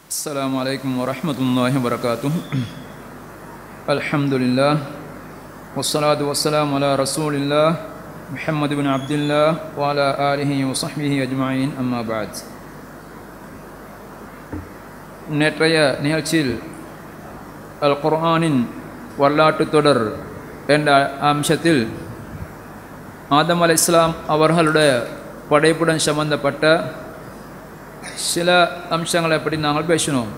السلام عليكم ورحمة الله وبركاته الحمد لله والصلاة والسلام على رسول الله محمد بن عبد الله وعلى آله وصحبه أجمعين أما بعد நேற்றைய நிகழ்ச்சியில் அல் குர்ஆனின் வரலாற்றுத் தொடர் என்ற அம்சத்தில் ஆதம் அலை இஸ்லாம் அவர்களுடைய படைப்புடன் சம்பந்தப்பட்ட சில அம்சங்களை பற்றி நாங்கள் பேசினோம்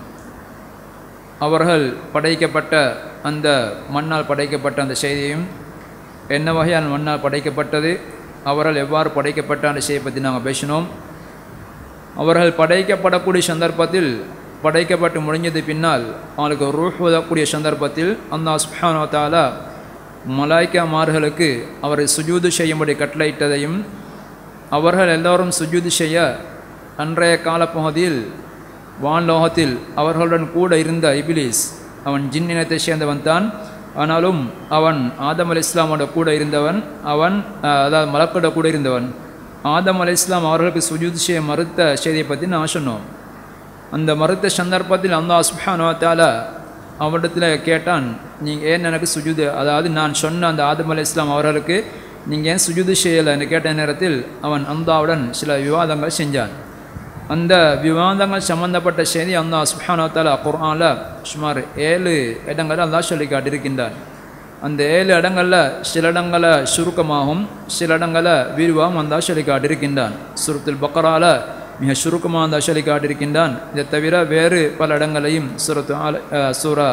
அவர்கள் படைக்கப்பட்ட அந்த மண்ணால் படைக்கப்பட்ட அந்த செய்தியையும் என்ன வகையான மண்ணால் படைக்கப்பட்டது அவர்கள் எவ்வாறு படைக்கப்பட்ட அந்த செய்தியை பற்றி நாங்கள் பேசினோம் அவர்கள் படைக்கப்படக்கூடிய சந்தர்ப்பத்தில் படைக்கப்பட்டு முடிஞ்சது பின்னால் அவங்களுக்கு ரூஹ் உதக்கூடிய சந்தர்ப்பத்தில் அந்த சுப்ஹானோ தாலா மலாய்க்காமார்களுக்கு அவரை சுஜூது செய்யும்படி கட்டளையிட்டதையும் அவர்கள் எல்லோரும் சுஜூது செய்ய அன்றைய காலப்பகுதியில் வான்லோகத்தில் அவர்களுடன் கூட இருந்த இபிலிஸ் அவன் ஜின் இனத்தை சேர்ந்தவன் தான் ஆனாலும் அவன் ஆதம் அலி இஸ்லாமோட கூட இருந்தவன் அவன் அதாவது மலக்கோட கூட இருந்தவன் ஆதம் அலி இஸ்லாம் அவர்களுக்கு சுஜூத் செய்ய மறுத்த செய்தியை பற்றி நான் சொன்னோம் அந்த மறுத்த சந்தர்ப்பத்தில் அந்த சுஹானுவத்தால அவரிடத்தில் கேட்டான் நீங்கள் ஏன் எனக்கு சுஜூது அதாவது நான் சொன்ன அந்த ஆதம் அலி இஸ்லாம் அவர்களுக்கு நீங்கள் ஏன் சுஜூது செய்யலைன்னு கேட்ட நேரத்தில் அவன் அந்தாவுடன் சில விவாதங்கள் செஞ்சான் அந்த விவாதங்கள் சம்பந்தப்பட்ட செய்தி அந்த சுஹானத்தால் குர்ஆனில் சுமார் ஏழு இடங்களை அல்லா சொல்லி காட்டியிருக்கின்றான் அந்த ஏழு இடங்களில் சில இடங்களை சுருக்கமாகவும் சில இடங்களை விரிவாகவும் அந்த சொல்லி காட்டியிருக்கின்றான் சுருத்தில் பக்கரால மிக சுருக்கமாக அந்த சொல்லி காட்டியிருக்கின்றான் இதை தவிர வேறு பல இடங்களையும் சுரத்து ஆல சூரா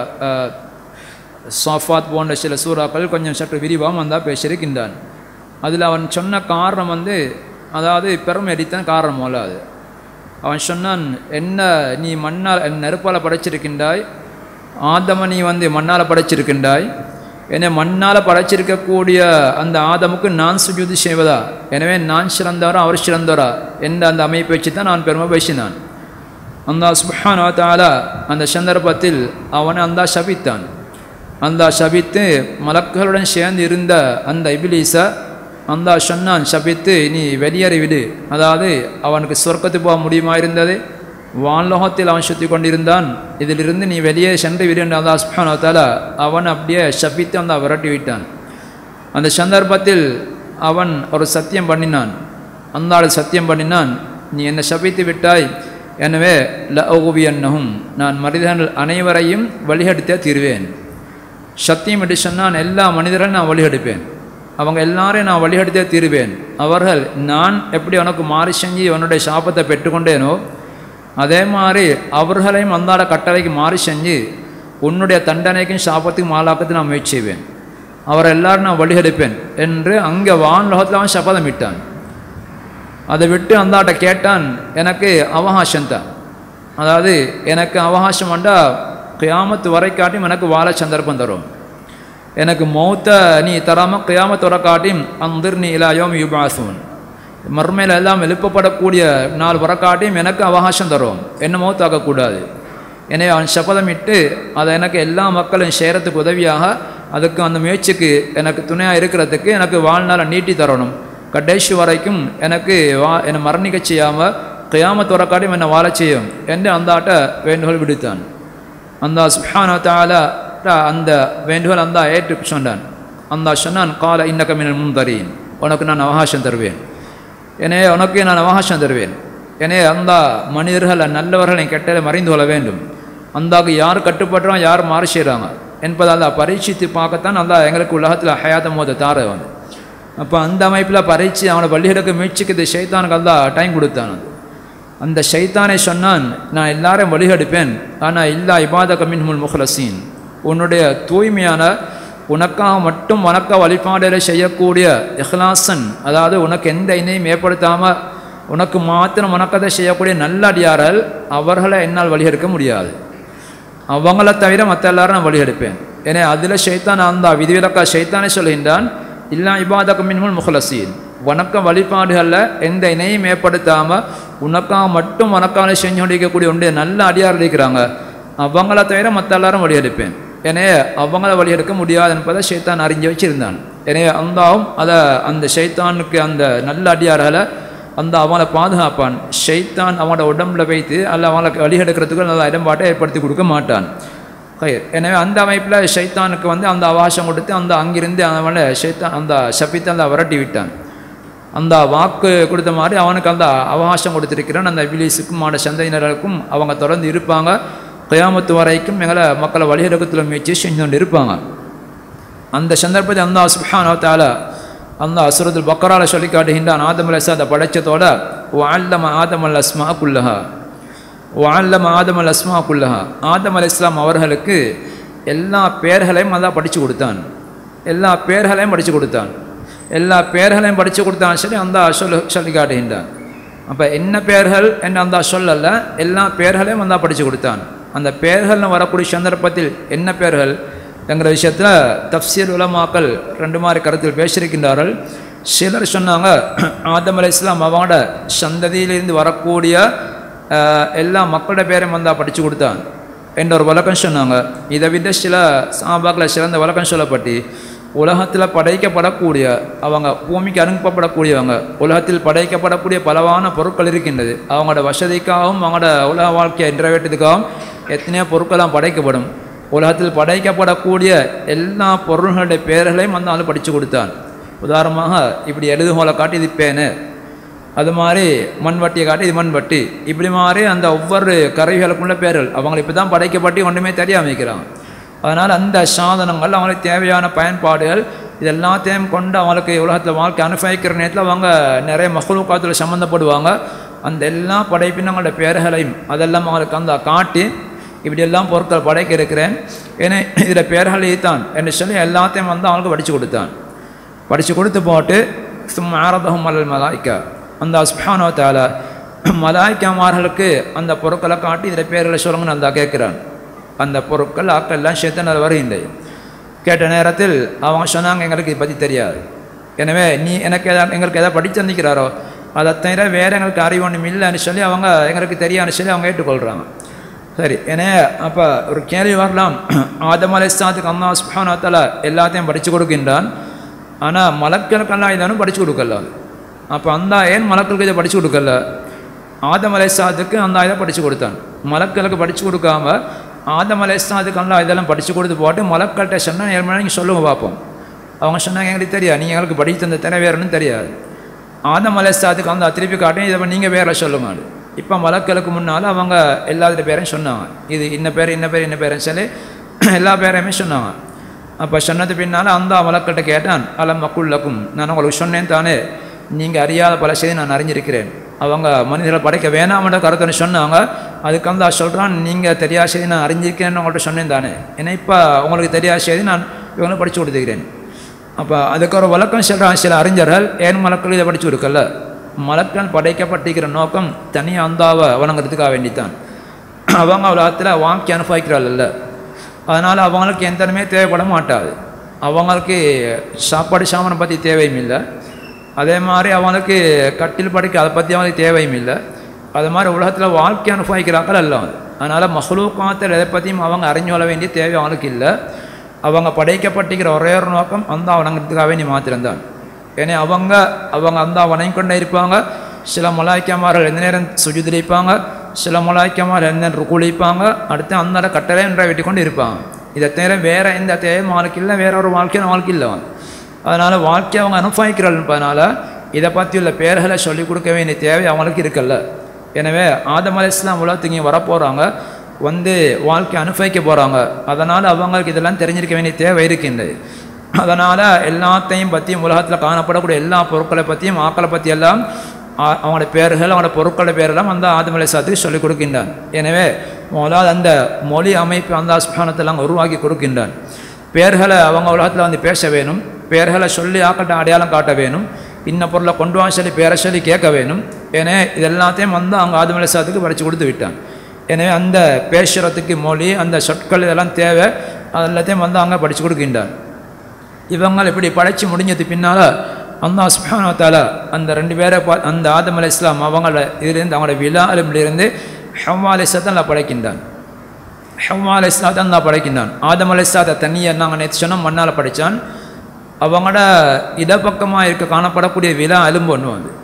சாஃபாத் போன்ற சில சூறாக்கள் கொஞ்சம் சற்று விரிவாகவும் வந்தால் பேசியிருக்கின்றான் அதில் அவன் சொன்ன காரணம் வந்து அதாவது பெருமை அடித்தான் காரணம் அல்ல அது அவன் சொன்னான் என்ன நீ மண்ணால் நெருப்பால் படைச்சிருக்கின்றாய் ஆதம நீ வந்து மண்ணால் படைச்சிருக்கின்றாய் என்னை மண்ணால் படைச்சிருக்கக்கூடிய அந்த ஆதமுக்கு நான் சுஜூதி செய்வதா எனவே நான் சிறந்தவரா அவர் சிறந்தவரா என்ற அந்த அமைப்பை வச்சு தான் நான் பெருமை பேசினான் அந்த சுஹான் தாலா அந்த சந்தர்ப்பத்தில் அவனை அந்த சபித்தான் அந்த சபித்து மலக்களுடன் சேர்ந்து இருந்த அந்த இபிலீஸை அந்த சொன்னான் சபித்து நீ வெளியேறி விடு அதாவது அவனுக்கு சொர்க்கத்து போக முடியுமா இருந்தது வான்லோகத்தில் அவன் சுற்றி கொண்டிருந்தான் இதிலிருந்து நீ வெளியே சென்று விடு என்று அந்த அஸ்மானத்தால் அவன் அப்படியே சபித்து அந்த விரட்டி விட்டான் அந்த சந்தர்ப்பத்தில் அவன் ஒரு சத்தியம் பண்ணினான் அந்த ஆள் சத்தியம் பண்ணினான் நீ என்னை சபித்து விட்டாய் எனவே ல ஓவியன்னகும் நான் மனிதர்கள் அனைவரையும் வழிகெடுத்தே தீர்வேன் சத்தியம் என்று சொன்னான் எல்லா மனிதரையும் நான் வழிகெடுப்பேன் அவங்க எல்லாரையும் நான் வழிகெடுத்தே தீருவேன் அவர்கள் நான் எப்படி உனக்கு மாறி செஞ்சு உன்னுடைய சாபத்தை பெற்றுக்கொண்டேனோ அதே மாதிரி அவர்களையும் அந்தாட கட்டளைக்கு மாறி செஞ்சு உன்னுடைய தண்டனைக்கும் சாபத்துக்கும் ஆளாக்கத்து நான் முயற்சி செய்வேன் அவர் எல்லாரும் நான் வழிகெடுப்பேன் என்று அங்கே வான்லோகத்தில் அவன் சபதம் விட்டான் அதை விட்டு அந்தாட்ட கேட்டான் எனக்கு அவகாசம் தான் அதாவது எனக்கு அவகாசம் வந்தா கியாமத்து வரைக்காட்டியும் எனக்கு வாழ சந்தர்ப்பம் தரும் எனக்கு மௌத்த நீ தராமல் கியாமத் வரக்காட்டியும் அந்திர் நீ இலாயோம் யுபாசுவன் மறுமையில் எல்லாம் எழுப்பப்படக்கூடிய நாள் வரக்காட்டியும் எனக்கு அவகாசம் தரும் என்ன மௌத்தாக்கக்கூடாது என்னை அவன் சபதமிட்டு அதை எனக்கு எல்லா மக்களும் சேரத்துக்கு உதவியாக அதுக்கு அந்த முயற்சிக்கு எனக்கு துணையாக இருக்கிறதுக்கு எனக்கு வாழ்நாளை நீட்டி தரணும் கடைசி வரைக்கும் எனக்கு வா என்னை மரணிக்க செய்யாமல் கியாமத் வரக்காட்டியும் என்னை வாழ செய்யும் என்று அந்த ஆட்ட வேண்டுகோள் விடுத்தான் அந்த சுஹான தாலா அந்த வேண்டுகோள் அந்த ஏற்று சொன்னான் அந்த சொன்னான் கால இன்னக்க மின் முந்தரீன் உனக்கு நான் அவகாசம் தருவேன் எனவே உனக்கு நான் அவகாசம் தருவேன் எனவே அந்த மனிதர்கள் நல்லவர்களை கெட்டதை மறைந்து கொள்ள வேண்டும் அந்தாக்கு யார் கட்டுப்படுறான் யார் மாறி செய்கிறாங்க என்பதை அந்த பரீட்சித்து பார்க்கத்தான் அந்த எங்களுக்கு உலகத்தில் ஹயாத்த மோத தார வந்து அப்போ அந்த அமைப்பில் பரீட்சை அவனை வழியெடுக்க முயற்சிக்கிறது சைத்தானுக்கு அல்லா டைம் கொடுத்தான் அது அந்த சைத்தானை சொன்னான் நான் எல்லாரையும் வழிகெடுப்பேன் ஆனால் இல்லா இபாத கமின்முல் முஹ்லசீன் உன்னுடைய தூய்மையான உனக்காக மட்டும் வணக்க வழிபாடுகளை செய்யக்கூடிய இஹ்லாசன் அதாவது உனக்கு எந்த இணையும் ஏற்படுத்தாமல் உனக்கு மாத்திரம் வணக்கத்தை செய்யக்கூடிய நல்ல அடியார்கள் அவர்களை என்னால் வழிகெடுக்க முடியாது அவங்கள தவிர மற்ற எல்லாரும் நான் வழிகெடுப்பேன் ஏன்னா அதில் ஷைத்தான் அந்த விதிவிலக்கா ஷைத்தானே சொல்கின்றான் இல்லா இபாதக மின்முல் முஹ்லசீன் வணக்க வழிபாடுகளில் எந்த இணையும் ஏற்படுத்தாமல் உனக்காக மட்டும் வணக்கான செஞ்சு கொண்டிருக்கக்கூடிய உடைய நல்ல அடியார் இருக்கிறாங்க அவங்கள தவிர மற்ற எல்லாரும் வழியெடுப்பேன் எனவே அவங்கள வழியெடுக்க முடியாது என்பதை ஷைத்தான் அறிஞ்சு வச்சிருந்தான் எனவே அந்தாவும் அதை அந்த ஷைத்தானுக்கு அந்த நல்ல அடியார்களை அந்த அவங்கள பாதுகாப்பான் ஷைத்தான் அவங்களோட உடம்புல வைத்து அல்ல அவங்களுக்கு வழிகெடுக்கிறதுக்கு நல்ல இடம்பாட்டை ஏற்படுத்தி கொடுக்க மாட்டான் ஹைர். எனவே அந்த அமைப்பில் ஷைத்தானுக்கு வந்து அந்த அவகாசம் கொடுத்து அந்த அங்கிருந்து அவனை ஷைத்தான் அந்த ஷபித்தை அந்த விரட்டி விட்டான் அந்த வாக்கு கொடுத்த மாதிரி அவனுக்கு அந்த அவகாசம் கொடுத்திருக்கிறான் அந்த இபிலிஸுக்கும் அவனோட சந்தையினருக்கும் அவங்க தொடர்ந்து இருப்பாங்க கயாமத்து வரைக்கும் எங்களை மக்களை வழியிறக்கத்தில் முயற்சி செஞ்சு கொண்டு இருப்பாங்க அந்த சந்தர்ப்பத்தை அந்த சுப்ஹானஹு வ தஆலா அந்த அசுரத்துல் பக்கரால சொல்லி காட்டுகின்றான் ஆதம் அலைஹிஸ்ஸலாம் அதை படைச்சதோட வஅல்லம ஆதம் அல் அஸ்மா குல்லஹா வஅல்லம ஆதம் அல் அஸ்மா குல்லஹா ஆதம் அலைஹிஸ்ஸலாம் அவர்களுக்கு எல்லா பெயர்களையும் அதான் படித்து கொடுத்தான் எல்லா பெயர்களையும் படித்து கொடுத்தான் எல்லா பெயர்களையும் படித்து கொடுத்தான் சரி அந்த சொல்லு சொல்லி காட்டுகின்றான் அப்போ என்ன பெயர்கள் என்ன அந்த சொல்லல்ல எல்லா பெயர்களையும் அந்த படித்து கொடுத்தான் அந்த பெயர்கள்னு வரக்கூடிய சந்தர்ப்பத்தில் என்ன பெயர்கள் என்கிற விஷயத்தில் தப்சீர் உலமாக்கள் ரெண்டு மாதிரி கருத்தில் பேசியிருக்கின்றார்கள் சிலர் சொன்னாங்க ஆதம் அலை இஸ்லாம் அவங்களோட சந்ததியிலிருந்து வரக்கூடிய அஹ், எல்லா மக்களோட பேரையும் வந்தா படித்து கொடுத்தான் என்ற ஒரு விளக்கம் சொன்னாங்க இதை விட சில சாபாக்களை சிறந்த விளக்கம் சொல்லப்பட்டு உலகத்தில் படைக்கப்படக்கூடிய அவங்க பூமிக்கு அனுப்பப்படக்கூடியவங்க உலகத்தில் படைக்கப்படக்கூடிய பலவான பொருட்கள் இருக்கின்றது அவங்களோட வசதிக்காகவும் அவங்களோட உலக வாழ்க்கையை நிறைவேற்றதுக்காகவும் எத்தனையோ பொருட்கள்லாம் படைக்கப்படும் உலகத்தில் படைக்கப்படக்கூடிய எல்லா பொருள்களுடைய பெயர்களையும் அந்த ஆள் படித்து கொடுத்தான் உதாரணமாக இப்படி எழுதுகோலை காட்டி இது பேனு அது மாதிரி மண்வட்டியை காட்டி இது மண்வட்டி இப்படி மாதிரி அந்த ஒவ்வொரு கருவிகளுக்குள்ள பேர்கள் அவங்களை இப்போ தான் படைக்கப்பட்டு ஒன்றுமே தெரியாம வைக்கிறாங்க அதனால் அந்த சாதனங்கள் அவங்களுக்கு தேவையான பயன்பாடுகள் இது எல்லாத்தையும் கொண்டு அவங்களுக்கு உலகத்தில் வாழ்க்கை அனுபவிக்கிற நேரத்தில் அவங்க நிறைய மகளுக்காத்தில் சம்மந்தப்படுவாங்க அந்த எல்லா படைப்பினங்களோட பேர்களையும் அதெல்லாம் அவங்களுக்கு அந்த காட்டி இப்படியெல்லாம் பொருட்கள் படைக்க இருக்கிறேன் ஏன்னா இதில் பேர்கள் தான் என்று சொல்லி எல்லாத்தையும் வந்து அவங்களுக்கு படித்து கொடுத்தான் படித்து கொடுத்து போட்டு சும்மா ஆரதகம் மலல் மலாய்க்கா அந்த சுப்ஹானோ தால மலாய்க்காமார்களுக்கு அந்த பொருட்களை காட்டி இதில் பேர்களை சொல்லுங்கன்னு அந்த கேட்குறான் அந்த பொருட்கள் ஆக்கெல்லாம் சேர்த்து அது வருகின்றது கேட்ட நேரத்தில் அவங்க சொன்னாங்க எங்களுக்கு இதை பற்றி தெரியாது எனவே நீ எனக்கு எதாவது எங்களுக்கு எதாவது படித்து தந்திக்கிறாரோ அதை தவிர வேறு எங்களுக்கு அறிவு ஒன்றும் இல்லைன்னு சொல்லி அவங்க எங்களுக்கு தெரியாதுன்னு சொல்லி அவங்க ஏற்றுக்கொள்கிறாங்க சரி ஏன்னா அப்போ ஒரு கேள்வி வரலாம் ஆதம் அலைஸ்தாத்துக்கு அம்மா சுஹானத்தால் எல்லாத்தையும் படித்து கொடுக்கின்றான் ஆனால் மலக்களுக்கெல்லாம் இதானும் படித்து கொடுக்கல அப்போ அந்த ஏன் மலக்களுக்கு இதை படித்து கொடுக்கல ஆதம் அலைஸ்தாத்துக்கு அந்த இதை படித்து கொடுத்தான் மலக்களுக்கு படித்து கொடுக்காம ஆதம் அலைஸ்தாத்துக்கு அந்த இதெல்லாம் படித்து கொடுத்து போட்டு மலக்கள்கிட்ட சொன்னால் ஏழு மணி சொல்லுங்க பார்ப்போம் அவங்க சொன்னாங்க எங்களுக்கு தெரியாது நீங்கள் எங்களுக்கு படித்து தந்த தினை வேறுன்னு தெரியாது ஆதம் அலைஸ்தாத்துக்கு அந்த திருப்பி காட்டும் இதை நீங்கள் வேற சொல்லுங்க இப்போ மலக்களுக்கு முன்னால் அவங்க எல்லாத்துடைய பேரையும் சொன்னாங்க இது இன்ன பேர் இன்ன பேர் இன்ன பேருன்னு சொல்லி எல்லா பேரையுமே சொன்னாங்க அப்போ சொன்னது பின்னால் அந்த மலக்கிட்ட கேட்டான் அலம் மக்குள்ளக்கும் நான் உங்களுக்கு சொன்னேன் தானே நீங்கள் அறியாத பல செய்தி நான் அறிஞ்சிருக்கிறேன் அவங்க மனிதர்களை படைக்க வேணாம்ன்ற கருத்துன்னு சொன்னாங்க அதுக்கு வந்து சொல்கிறான் நீங்கள் தெரியாத செய்தி நான் அறிஞ்சிருக்கிறேன்னு உங்கள்கிட்ட சொன்னேன் தானே ஏன்னா இப்போ உங்களுக்கு தெரியாத செய்தி நான் இவங்களை படித்து கொடுத்துக்கிறேன் அப்போ அதுக்கு ஒரு வழக்கம் சொல்கிறான் சில அறிஞர்கள் ஏன் மலக்கள் இதை படித்து கொடுக்கல மலக்கள் படைக்கப்பட்டிருக்கிற நோக்கம் தனியாக அந்தாவை வணங்குறதுக்காக வேண்டித்தான் அவங்க உலகத்தில் வாக்கி அனுபவிக்கிறாள் அதனால் அவங்களுக்கு எந்தனுமே தேவைப்பட மாட்டாது அவங்களுக்கு சாப்பாடு சாமானை பற்றி தேவையும் இல்லை அதே மாதிரி அவங்களுக்கு கட்டில் படைக்க அதை பற்றி அவங்களுக்கு தேவையும் இல்லை அது மாதிரி உலகத்தில் வாழ்க்கை அனுபவிக்கிறாக்கள் அல்ல அது அதனால் மஹ்லூக்காத்தில் எதை பற்றியும் அவங்க அறிஞ்சு கொள்ள வேண்டிய தேவை அவங்களுக்கு இல்லை அவங்க படைக்கப்பட்டிருக்கிற ஒரே ஒரு நோக்கம் அந்த வணங்குறதுக்காக வேண்டி மாத்திரம்தான் ஏன்னா அவங்க அவங்க அந்த வணங்கி கொண்டே இருப்பாங்க சில மலாய்க்கமார்கள் எந்த நேரம் சுஜிதிலிப்பாங்க சில மலாய்க்கமார் எந்த நேரம் ருக்குளிப்பாங்க அடுத்து அந்த கட்டளை வெட்டி கொண்டு இருப்பாங்க இதை தவிர வேறு எந்த தேவையும் அவங்களுக்கு இல்லை வேற ஒரு வாழ்க்கையும் அவங்களுக்கு இல்லை அதனால் வாழ்க்கையை அவங்க அனுபவிக்கிறாள்ன்றதுனால இதை பற்றி உள்ள பேர்களை சொல்லிக் கொடுக்க வேண்டிய தேவை அவங்களுக்கு இருக்கல்ல எனவே ஆதம் அலை இஸ்லாம் உலகத்துக்கு இங்கே வரப்போகிறாங்க வந்து வாழ்க்கை அனுபவிக்க போகிறாங்க அதனால் அவங்களுக்கு இதெல்லாம் தெரிஞ்சிருக்க வேண்டிய தேவை இருக்கின்றது அதனால் எல்லாத்தையும் பற்றியும் உலகத்தில் காணப்படக்கூடிய எல்லா பொருட்களை பற்றியும் ஆக்களை பற்றி எல்லாம் ஆ- அவங்களோட பேர்கள் அவங்களோட பொருட்களோட பேரெல்லாம் அந்த ஆதமலை சாத்துக்கு சொல்லிக் கொடுக்கின்றான் எனவே முதலாவது அந்த மொழி அமைப்பு அந்த ஸ்தானத்தெல்லாம் உருவாக்கி கொடுக்கின்றான் பேர்களை அவங்க உலகத்தில் வந்து பேச வேணும் பேர்களை சொல்லி ஆக்கட்ட அடையாளம் காட்ட வேணும் இன்ன பொருளை கொண்டு வா சொல்லி பேரை சொல்லி கேட்க வேணும் எனவே இது எல்லாத்தையும் வந்து அவங்க ஆதமலை சாத்துக்கு படித்து கொடுத்து விட்டான் எனவே அந்த பேசுகிறதுக்கு மொழி அந்த சொற்கள் இதெல்லாம் தேவை அது எல்லாத்தையும் வந்து அங்கே படித்து கொடுக்கின்றான் இவங்க இப்படி படைச்சு முடிஞ்சது பின்னால் அந்த சுபானத்தால அந்த ரெண்டு பேரை பா அந்த ஆதம் அலை இஸ்லாம் அவங்கள இதிலிருந்து அவங்களோட விழாலிருந்து ஹவ்வா அலை இஸ்லாத்தை படைக்கின்றான் ஹவ்வா அலை இஸ்லாத்தை தான் படைக்கின்றான் ஆதம் அலை இஸ்லாத்தை தண்ணியை நாங்கள் நேற்று சொன்னோம் மண்ணால் படைத்தான் அவங்களோட இடப்பக்கமாக இருக்க காணப்படக்கூடிய விழா எலும்பு ஒன்று வந்து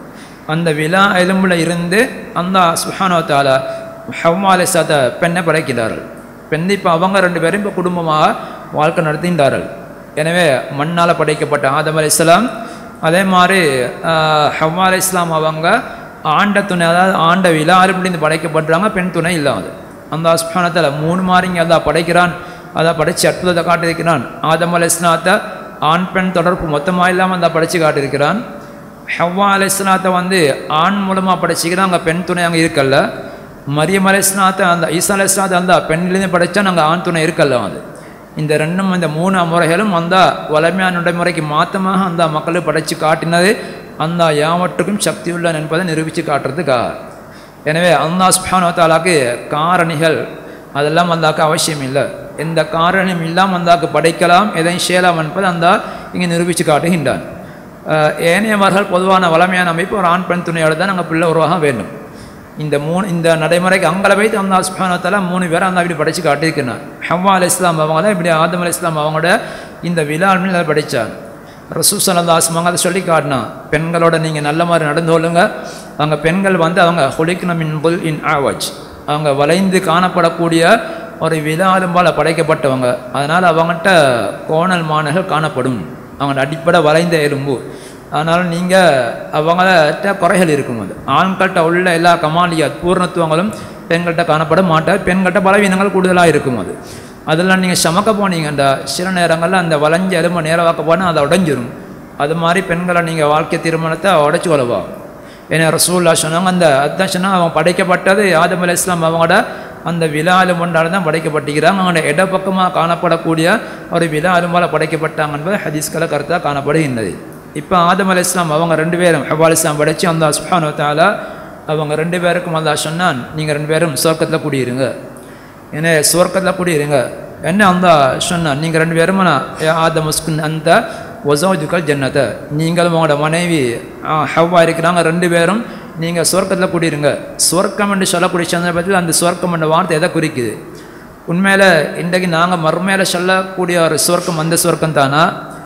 அந்த விழா எலும்பில் இருந்து அந்த சுஹானோ தாலா ஹவ்வா அலிசாத்த பெண்ணை படைக்கிறார்கள் பெண் இப்போ அவங்க ரெண்டு பேரும் இப்போ குடும்பமாக வாழ்க்கை நடத்துகின்றார்கள் எனவே மண்ணால் படைக்கப்பட்ட ஆதம் அலி இஸ்லாம் அதே மாதிரி ஹவ்வா அலி இஸ்லாம் அவங்க ஆண்ட துணை அதாவது ஆண்ட விழா அலும்பிலிருந்து படைக்கப்படுறாங்க பெண் துணை இல்லாது அந்த சுஹானத்தில் மூணு மாறிங்க அதான் படைக்கிறான் அதை படைச்சு அற்புதத்தை காட்டியிருக்கிறான் ஆதம் அலி இஸ்லாத்தை ஆண் பெண் தொடர்பு மொத்தமாக இல்லாமல் அந்த படைச்சு காட்டியிருக்கிறான் ஹவ்வா அலி இஸ்லாத்தை வந்து ஆண் மூலமாக படைச்சிக்கிறோம் அங்கே பெண் துணை அங்கே இருக்கல்ல மரியம் அலி இஸ்லாத்தை அந்த ஈசா அலி இஸ்லாத்தை அந்த பெண்ணிலேருந்து படைச்சா நாங்கள் ஆண் துணை இருக்கல்ல அது இந்த ரெண்டும் இந்த மூணு முறைகளும் அந்த வளமையான நடைமுறைக்கு மாற்றமாக அந்த மக்களுக்கு படைச்சு காட்டினது அந்த யாவற்றுக்கும் சக்தி உள்ளன் என்பதை நிரூபித்து காட்டுறதுக்காக எனவே அல்லா சுப்ஹானு தாலாக்கு காரணிகள் அதெல்லாம் அந்தாக்கு அவசியம் இல்லை எந்த காரணியும் இல்லாமல் அந்தாக்கு படைக்கலாம் எதையும் செய்யலாம் என்பது அந்த இங்கே நிரூபித்து காட்டுகின்றான் அஹ் ஏனையவர்கள் பொதுவான வளமையான அமைப்பு ஒரு ஆண் பெண் துணையோடு தான் நாங்கள் பிள்ளை உருவாக வேண்டும் இந்த மூணு இந்த நடைமுறைக்கு அங்கே வைத்து அந்த சுபானத்தால் மூணு பேரை அந்த அப்படி படைச்சு காட்டியிருக்கிறார் ஹவ்வா அலி இஸ்லாம் அவங்க தான் இப்படி ஆதம் அலி இஸ்லாம் அவங்களோட இந்த விழாவில் அதை படித்தார் ரசூ சலந்தாஸ் அவங்க அதை சொல்லி காட்டினா பெண்களோட நீங்கள் நல்ல மாதிரி நடந்து கொள்ளுங்க அவங்க பெண்கள் வந்து அவங்க ஹொலிக்னம் இன் புல் இன் ஆவாஜ் அவங்க வளைந்து காணப்படக்கூடிய ஒரு விழாலும்பால் படைக்கப்பட்டவங்க அதனால் அவங்ககிட்ட கோணல் மானர்கள் காணப்படும் அவங்களோட அடிப்படை வளைந்த எலும்பு அதனால் நீங்கள் அவங்கள்ட்ட குறைகள் இருக்கும் அது ஆண்கள்கிட்ட உள்ள எல்லா கமாலியாத் பூர்ணத்துவங்களும் பெண்கள்கிட்ட காணப்பட மாட்டார் பெண்கள்கிட்ட பலவீனங்கள் கூடுதலாக இருக்கும் அது அதெல்லாம் நீங்கள் சமக்க போனீங்கண்டா சில நேரங்களில் அந்த வளைஞ்ச எலும்பை நேரவாக்க போனால் அதை உடைஞ்சிரும் அது மாதிரி பெண்களை நீங்கள் வாழ்க்கை திருமணத்தை உடைச்சு கொள்ளவா ஏன்னா ரசூல்லா சொன்னாங்க அந்த அதான் சொன்னாங்க அவங்க படைக்கப்பட்டது ஆதம் அலி இஸ்லாம் அவங்களோட அந்த விழா அலுமண்டால் தான் படைக்கப்பட்டிருக்கிறாங்க அவங்களோட இடப்பக்கமாக காணப்படக்கூடிய ஒரு விழா அலும்பால் படைக்கப்பட்டாங்க என்பது ஹதீஸ்களை கருத்தாக காணப்படுகின்றது இப்போ ஆதம் அலி இஸ்லாம் அவங்க ரெண்டு பேரும் ஹவா அலி இஸ்லாம் படைச்சு அந்த சுஹானு தாலா அவங்க ரெண்டு பேருக்கும் அல்லா சொன்னான் நீங்கள் ரெண்டு பேரும் சொர்க்கத்தில் குடியிருங்க ஏன்னா சொர்க்கத்தில் குடியிருங்க என்ன அந்த சொன்னான் நீங்கள் ரெண்டு பேரும் ஆதம் முஸ்குன் அந்த ஒசோஜுக்கள் ஜன்னத்தை நீங்களும் உங்களோட மனைவி ஹவ்வா இருக்கிறாங்க ரெண்டு பேரும் நீங்கள் சொர்க்கத்தில் குடியிருங்க சொர்க்கம் என்று சொல்லக்கூடிய சந்தர்ப்பத்தில் அந்த சொர்க்கம் என்ற வார்த்தை எதை குறிக்குது உண்மையில் இன்றைக்கு நாங்கள் மறுமையில் சொல்லக்கூடிய ஒரு சொர்க்கம் அந்த சொர்க்கம் தானா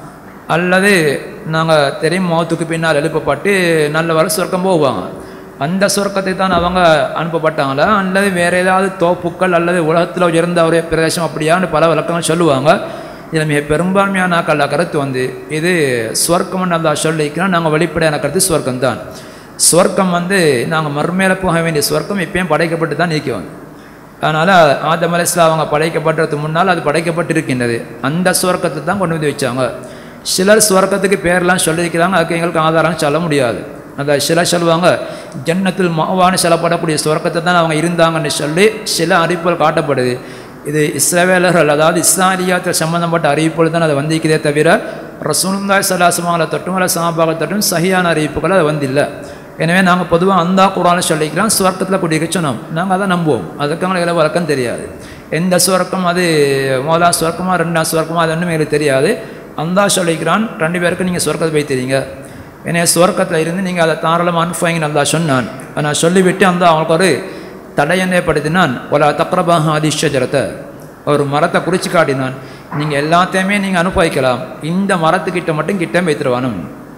அல்லது நாங்கள் தெரியும் மௌத்துக்கு பின்னால் எழுப்பப்பட்டு நல்ல வர சொர்க்கம் போவாங்க அந்த சொர்க்கத்தை தான் அவங்க அனுப்பப்பட்டாங்களா அல்லது வேறு ஏதாவது தோப்புக்கள் அல்லது உலகத்தில் உயர்ந்த ஒரு பிரதேசம் அப்படியான்னு பல விளக்கங்கள் சொல்லுவாங்க இதில் மிக பெரும்பான்மையான நாக்கள் கருத்து வந்து இது சொர்க்கம்னு அந்த சொல்லிக்கிறோம் நாங்கள் வெளிப்படையான கருத்து சொர்க்கம் தான் சொர்க்கம் வந்து நாங்கள் மறுமையில் போக வேண்டிய சொர்க்கம் இப்பயும் படைக்கப்பட்டு தான் நிற்கும் அதனால் ஆதம் அலிஸ்லாம் அவங்க படைக்கப்பட்டதுக்கு முன்னால் அது படைக்கப்பட்டிருக்கின்றது அந்த சுவர்க்கத்தை தான் கொண்டு வந்து வச்சாங்க சிலர் சுவர்க்கத்துக்கு பேர்லாம் சொல்லியிருக்கிறாங்க அதுக்கு எங்களுக்கு ஆதாரம் சொல்ல முடியாது அந்த சிலர் சொல்லுவாங்க ஜன்னத்தில் மாவான்னு சொல்லப்படக்கூடிய சுவர்க்கத்தை தான் அவங்க இருந்தாங்கன்னு சொல்லி சில அறிவிப்புகள் காட்டப்படுது இது இஸ்ரவேலர்கள் அதாவது இஸ்லாலியாத்தில் சம்பந்தப்பட்ட அறிவிப்புகள் தான் அது வந்திருக்கிறதே தவிர ரசூலுல்லாய் சலாசமாங்களை தொட்டும் அல்ல சாபாக தொட்டும் சகியான அறிவிப்புகள் அது வந்தில்லை எனவே நாங்கள் பொதுவாக அந்த குரானை சொல்லிக்கிறோம் சுவர்க்கத்தில் குடிக்க சொன்னோம் நாங்கள் அதை நம்புவோம் அதுக்கு எங்களுக்கு வழக்கம் தெரியாது எந்த சுவர்க்கம் அது முதலாம் சுவர்க்கமா ரெண்டாம் சுவர்க்கமா அது ஒன்றும் எங்களுக்கு தெரியாது அந்த சொல்லிக்கிறான் ரெண்டு பேருக்கு நீங்கள் சுவர்க்கத்தை போய் தெரியுங்க ஏன்னா சுவர்க்கத்தில் இருந்து நீங்கள் அதை தாராளமாக அனுப்புவீங்க நல்லா சொன்னான் நான் சொல்லிவிட்டு அந்த அவங்களுக்கு ஒரு தடையென்னப்படுத்தினான் ஒரு தக்ரபாக அதிஷஜரத்தை ஒரு மரத்தை குறித்து காட்டினான் நீங்கள் எல்லாத்தையுமே நீங்கள் அனுபவிக்கலாம் இந்த மரத்துக்கிட்ட மட்டும் கிட்ட வைத்துருவானும்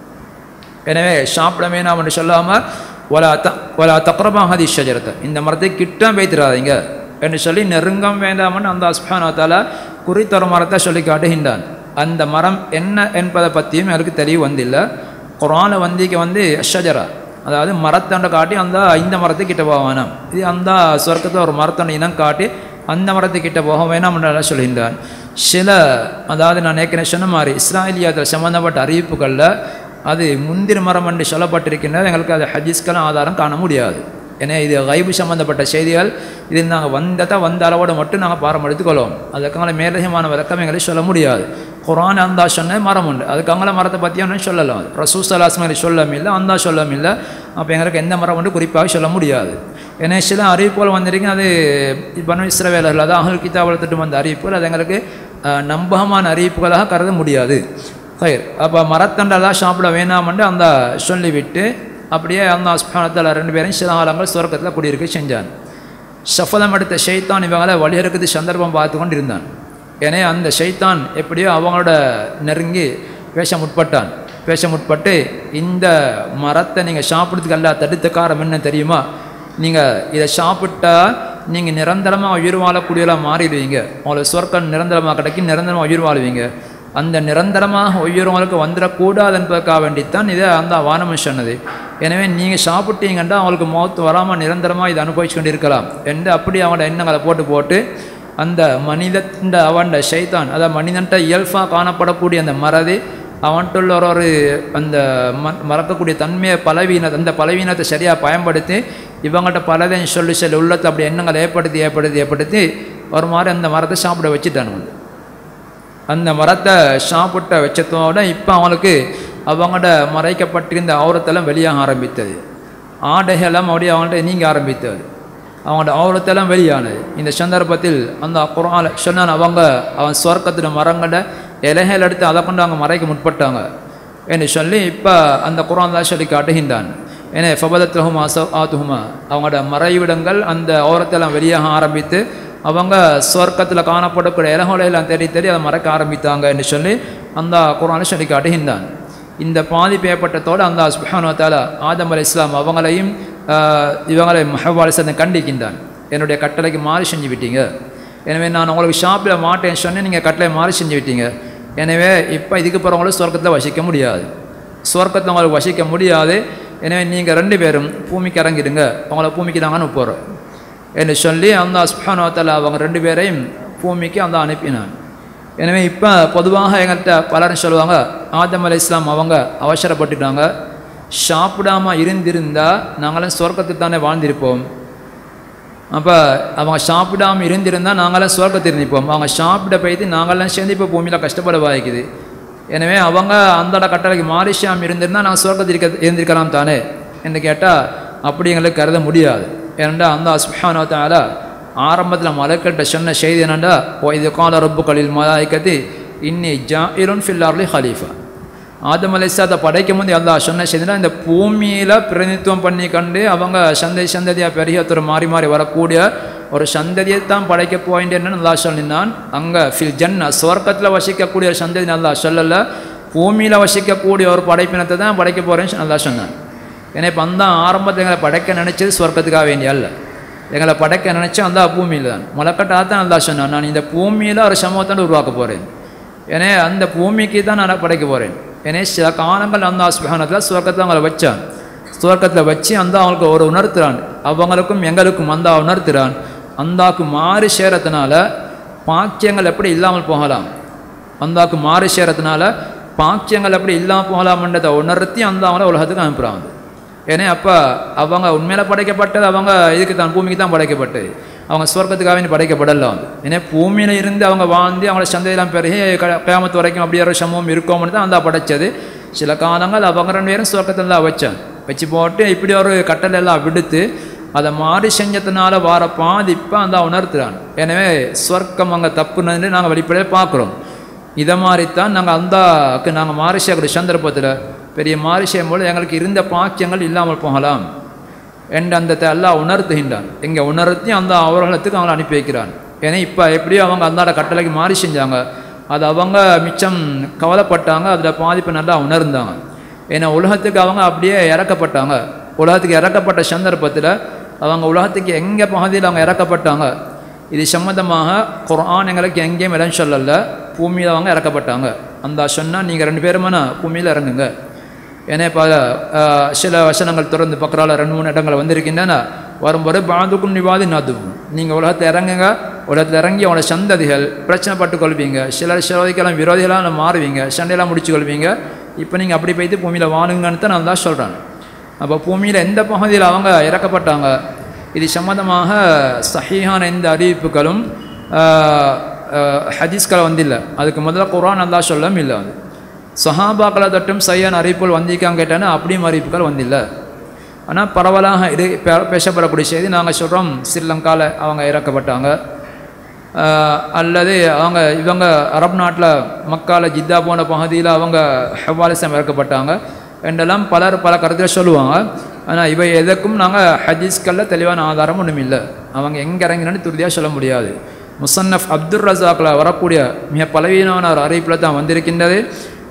எனவே சாப்பிட வேணாம் என்று சொல்லாமல் ஒலா த ஒலா தக்ரபாக அதிஷஜரத்தை இந்த மரத்தை கிட்ட வைத்துறாதீங்க என்று சொல்லி நெருங்கம் வேண்டாம்னு அந்த அஸ்பானத்தால் குறித்தொரு மரத்தை சொல்லி காட்டுகின்றான் அந்த மரம் என்ன என்பதை பற்றியும் எனக்கு தெளிவு வந்தில்லை குரான வந்திக்கு வந்து ஷஜரா அதாவது மரத்தண்டை காட்டி அந்த இந்த மரத்துக்கிட்ட போக வேணாம் இது அந்த சொர்க்கத்தில் ஒரு மரத்தண்டை இனம் காட்டி அந்த மரத்துக்கிட்ட போக வேணாம் என்று சொல்கின்றான் சில அதாவது நான் ஏற்கனவே சொன்ன மாதிரி இஸ்ராயலியாத்தில் சம்மந்தப்பட்ட அறிவிப்புகளில் அது முந்திரி மரம் என்று சொல்லப்பட்டிருக்கின்றது எங்களுக்கு அது ஹதீஸ்க்கெல்லாம் ஆதாரம் காண முடியாது ஏன்னா இது கைபு சம்மந்தப்பட்ட செய்திகள் இது நாங்கள் வந்ததை வந்த அளவோடு மட்டும் நாங்கள் பாரம் எடுத்துக்கொள்வோம் அதுக்கான மேலதிகமான விளக்கம் எங்களுக்கு சொல்ல முடியாது குரான் அந்தா சொன்ன மரம் உண்டு அதுக்காங்கள மரத்தை பற்றி ஒன்றும் சொல்லலாம் ரசூசலாஸ்மரி சொல்லவும் இல்லை அந்தா சொல்லவும் இல்லை அப்போ எங்களுக்கு எந்த மரம் உண்டு குறிப்பாக சொல்ல முடியாது ஏன்னா சில அறிவிப்புகள் வந்திருக்கு அது இப்போ இஸ்ரவேலர்கள் அதாவது அகல் கிதா வளர்த்துட்டு வந்த அறிவிப்புகள் அது எங்களுக்கு நம்பகமான அறிவிப்புகளாக கருத முடியாது ஹயர் அப்போ மரத்தண்டெல்லாம் சாப்பிட வேணாமண்டு அந்த சொல்லிவிட்டு அப்படியே அந்த அஸ்பானத்தில் ரெண்டு பேரும் சில காலங்கள் சுரக்கத்தில் குடியிருக்க செஞ்சான் சஃபலம் எடுத்த ஷைத்தான் இவங்களை வழியறுக்கிறது சந்தர்ப்பம் பார்த்து கொண்டு இருந்தான் ஏன்னா அந்த ஷைத்தான் எப்படியோ அவங்களோட நெருங்கி பேச முற்பட்டான் பேச முற்பட்டு இந்த மரத்தை நீங்கள் சாப்பிட்றதுக்கு அல்ல தடுத்த காரணம் என்ன தெரியுமா நீங்கள் இதை சாப்பிட்டா நீங்கள் நிரந்தரமாக உயிர் வாழக்கூடியவளாக மாறிடுவீங்க உங்களுக்கு சொர்க்கம் நிரந்தரமாக கிடைக்கும் நிரந்தரமாக உயிர் வாழுவீங்க அந்த நிரந்தரமாக உயிர் உங்களுக்கு வந்துடக்கூடாது என்பதற்காக வேண்டித்தான் இதை அந்த வானமன் சொன்னது எனவே நீங்கள் சாப்பிட்டீங்கன்னா அவங்களுக்கு மௌத்து வராமல் நிரந்தரமாக இதை அனுபவிச்சு கொண்டு இருக்கலாம் என்று அப்படி அவனோட எண்ணங்களை போட்டு போட்டு அந்த மனிதன் அவன் ஷைத்தான் அதாவது மனிதன்ட்ட இயல்பாக காணப்படக்கூடிய அந்த மறதி அவன்ட்டுள்ள ஒரு ஒரு அந்த ம மறக்கக்கூடிய தன்மையை பலவீனத்தை அந்த பலவீனத்தை சரியாக பயன்படுத்தி இவங்கள்ட்ட பலதையும் சொல்லி சொல்லி உள்ளத்தை அப்படி எண்ணங்களை ஏற்படுத்தி ஏற்படுத்தி ஏற்படுத்தி ஒரு மாதிரி அந்த மரத்தை சாப்பிட வச்சுட்டானு வந்து அந்த மரத்தை சாப்பிட்ட வச்சதோட இப்போ அவங்களுக்கு அவங்களோட மறைக்கப்பட்டிருந்த ஆவரத்தெல்லாம் வெளியாக ஆரம்பித்தது ஆடைகளும் அப்படியே அவங்கள்ட்ட நீங்க ஆரம்பித்தது அவங்களோட ஆவரத்தெல்லாம் வெளியானது இந்த சந்தர்ப்பத்தில் அந்த குரான் சொன்னான் அவங்க அவன் சொர்க்கத்தில் மரங்கள இலைகள் எடுத்து அதை கொண்டு அவங்க மறைக்க முற்பட்டாங்க என்று சொல்லி இப்போ அந்த குரான் தான் சொல்லி காட்டுகின்றான் ஏன்னா ஃபபதத்லஹுமா அச ஆத்துஹுமா அவங்களோட மறைவிடங்கள் அந்த ஓரத்தெல்லாம் வெளியாக ஆரம்பித்து அவங்க சொர்க்கத்தில் காணப்படக்கூடிய இலகோலையெல்லாம் தேடி தேடி அதை மறைக்க ஆரம்பித்தாங்க என்று சொல்லி அந்த குரானை சொல்லி காட்டுகின்றான் இந்த பாதிப்பு ஏற்பட்டத்தோடு அந்த சுஹானுவத்தால ஆதம் அலி இஸ்லாம் அவங்களையும் ஆஹ், இவங்களை மஹவாலிசனை கண்டிக்கின்றான் என்னுடைய கட்டளைக்கு மாறி செஞ்சு விட்டீங்க எனவே நான் உங்களுக்கு ஷாப்பில் மாட்டேன்னு சொன்னேன் நீங்கள் கட்டளை மாறி செஞ்சு விட்டீங்க எனவே இப்போ இதுக்கு பிறகு சொர்க்கத்தில் வசிக்க முடியாது சொர்க்கத்தை உங்களுக்கு வசிக்க முடியாது எனவே நீங்கள் ரெண்டு பேரும் பூமிக்கு இறங்கிடுங்க அவங்கள பூமிக்கு நாங்கள் அனுப்புகிறோம் என்று சொல்லி அந்த சுஹானுவத்தால அவங்க ரெண்டு பேரையும் பூமிக்கு அந்த அனுப்பினான் எனவே இப்போ பொதுவாக எங்கள்கிட்ட பலரும் சொல்லுவாங்க ஆதம் அலை இஸ்லாம் அவங்க அவசரப்பட்டுட்டாங்க சாப்பிடாம இருந்திருந்தால் நாங்களும் சொர்க்கத்துக்கு தானே வாழ்ந்திருப்போம் அப்போ அவங்க சாப்பிடாம இருந்திருந்தால் நாங்களாம் சொர்க்கத்தில் நிற்போம் அவங்க சாப்பிட போயிட்டு நாங்களாம் சேர்ந்து இப்போ பூமியில் கஷ்டப்பட வாய்க்குது எனவே அவங்க அந்தோட கட்டளைக்கு மாறிஷாம் இருந்திருந்தால் நான் சொர்க்கத்தில் இருக்க இருந்திருக்கலாம் தானே என்று கேட்டால் அப்படி எங்களுக்கு கருத முடியாது ஏனெண்டா அந்த சுஹானத்தால ஆரம்பத்தில் மலக்கிட்ட சொன்ன செய்தி என்னண்டா ஓ இது கால ரப்புகளில் மலாய்க்கத்தி இன்னி ஜா இருன் ஃபில்லார்லி ஹலீஃபா ஆதம் அலைசாத்தை படைக்கும் போது அல்லாஹ் சொன்ன செய்தினா இந்த பூமியில் பிரதிநிதித்துவம் பண்ணி கண்டு அவங்க சந்ததி சந்ததியாக பெரிய ஒருத்தர் மாறி மாறி வரக்கூடிய ஒரு சந்ததியை தான் படைக்க போயின்றேன்னு நல்லா சொல்லினான் அங்கே ஃபில் ஜன்னா சுவர்க்கத்தில் வசிக்கக்கூடிய ஒரு சந்ததி நல்லா சொல்லலை பூமியில் வசிக்கக்கூடிய ஒரு படைப்பினத்தை தான் படைக்க போகிறேன்னு நல்லா சொன்னான் ஏன்னா இப்போ அந்த ஆரம்பத்தில் எங்களை படைக்க நினச்சது சொர்க்கத்துக்காக வேண்டிய அல்ல எங்களை படைக்க நினச்சா அந்த பூமியில் தான் முளைக்கட்டாக தான் நல்லா சொன்னான் நான் இந்த பூமியில் ஒரு சமூகத்தை உருவாக்க போகிறேன் ஏன்னா அந்த பூமிக்கு தான் நான் படைக்க போகிறேன் ஏன்னா சில காலங்கள் அந்த சுபகானத்தில் சுவர்க்கத்தை அவங்கள வச்சான் சுவர்க்கத்தில் வச்சு அந்த அவங்களுக்கு ஒரு உணர்த்துறான் அவங்களுக்கும் எங்களுக்கும் அந்த உணர்த்துறான் அந்தாக்கு மாறி சேரத்தினால பாக்கியங்கள் எப்படி இல்லாமல் போகலாம் அந்தாக்கு மாறி சேரத்தினால பாக்கியங்கள் எப்படி இல்லாமல் போகலாம்ன்றதை உணர்த்தி அந்த அவங்கள உலகத்துக்கு அனுப்புகிறாங்க ஏன்னா அப்போ அவங்க உண்மையில படைக்கப்பட்டது அவங்க இதுக்கு தான் பூமிக்கு தான் படைக்கப்பட்டது அவங்க சொர்க்கத்துக்காக வேண்டி படைக்கப்படல வந்து ஏன்னா பூமியில் இருந்து அவங்க வாழ்ந்து அவங்கள சந்தையெல்லாம் பெருகி கிராமத்து வரைக்கும் அப்படியே ஒரு சமூகம் இருக்கோம்னு தான் அந்த படைச்சது சில காலங்கள் அவங்க ரெண்டு பேரும் சொர்க்கத்தில் தான் வச்சான் வச்சு போட்டு இப்படி ஒரு கட்டளை எல்லாம் விடுத்து அதை மாறி செஞ்சதுனால வார பாதிப்பை அந்த உணர்த்துறான் எனவே சொர்க்கம் அங்கே தப்புன்னு நாங்கள் வெளிப்படையாக பார்க்குறோம் இதை மாதிரித்தான் நாங்கள் அந்தாக்கு நாங்கள் மாறி செய்யக்கூடிய சந்தர்ப்பத்தில் பெரிய மாறி செய்யும்போது எங்களுக்கு இருந்த பாக்கியங்கள் இல்லாமல் போகலாம் என்று அந்த அல்லாஹ் உணர்த்துகின்றான் இங்கே உணர்த்தி அந்த அவர்களுக்கு அவங்களை அனுப்பி வைக்கிறான் ஏன்னா இப்போ எப்படியோ அவங்க அந்தாட கட்டளைக்கு மாறி செஞ்சாங்க அது அவங்க மிச்சம் கவலைப்பட்டாங்க அதில் பாதிப்பை நல்லா உணர்ந்தாங்க ஏன்னா உலகத்துக்கு அவங்க அப்படியே இறக்கப்பட்டாங்க உலகத்துக்கு இறக்கப்பட்ட சந்தர்ப்பத்தில் அவங்க உலகத்துக்கு எங்கே பகுதியில் அவங்க இறக்கப்பட்டாங்க இது சம்மந்தமாக குர்ஆன் எங்களுக்கு எங்கேயும் இடம் சொல்லல பூமியில் அவங்க இறக்கப்பட்டாங்க அந்த சொன்னால் நீங்கள் ரெண்டு பேருமான பூமியில் இறங்குங்க ஏன்னா இப்போ அஹ், சில வசனங்கள் தொடர்ந்து பக்கரால ரெண்டு மூணு இடங்கள் வந்திருக்கின்றன வரும்போது பாதுக்கும் நிவாதி நதுவும் நீங்கள் உலகத்தில் இறங்குங்க உலகத்தில் இறங்கி அவங்களோட சந்ததிகள் பிரச்சனை பட்டு கொள்வீங்க சிலர் சிலதிக்கெல்லாம் விரோதிகளாக மாறுவீங்க சண்டையெல்லாம் முடிச்சு கொள்வீங்க இப்போ நீங்கள் அப்படி போய்த்து பூமியில் வாழுங்கன்னு தான் நான் தான் சொல்கிறேன் அப்போ பூமியில் எந்த பகுதியில் அவங்க இறக்கப்பட்டாங்க இது சம்மந்தமாக சஹீஹான எந்த அறிவிப்புகளும் ஆஹ், ஆஹ், ஹதீஸ்களை வந்தில்லை அதுக்கு முதல்ல குர்ஆன் நல்லா சொல்லவும் இல்லை அது சஹாபாக்களை தொட்டும் சையான அறிவிப்புகள் வந்திருக்காங்க கேட்டானா அப்படியும் அறிவிப்புகள் வந்தில்லை ஆனால் பரவலாக இது பே- பேசப்படக்கூடிய செய்தி நாங்கள் சொல்கிறோம் ஸ்ரீலங்காவில் அவங்க இறக்கப்பட்டாங்க ஆஹ், அல்லது அவங்க இவங்க அரபு நாட்டில் மக்கால ஜித்தா போன பகுதியில் அவங்க ஹவாலிசம் இறக்கப்பட்டாங்க என்றெல்லாம் பலர் பல கருத்தில் சொல்லுவாங்க ஆனால் இவை எதற்கும் நாங்கள் ஹதீஸ்களில் தெளிவான ஆதாரம் ஒன்றும் இல்லை அவங்க எங்கே இறங்கினு துருதியாக சொல்ல முடியாது முசன்னஃப் அப்துல் ரசாக்கில் வரக்கூடிய மிக பலவீனமான ஒரு அறிவிப்பில் தான் வந்திருக்கின்றது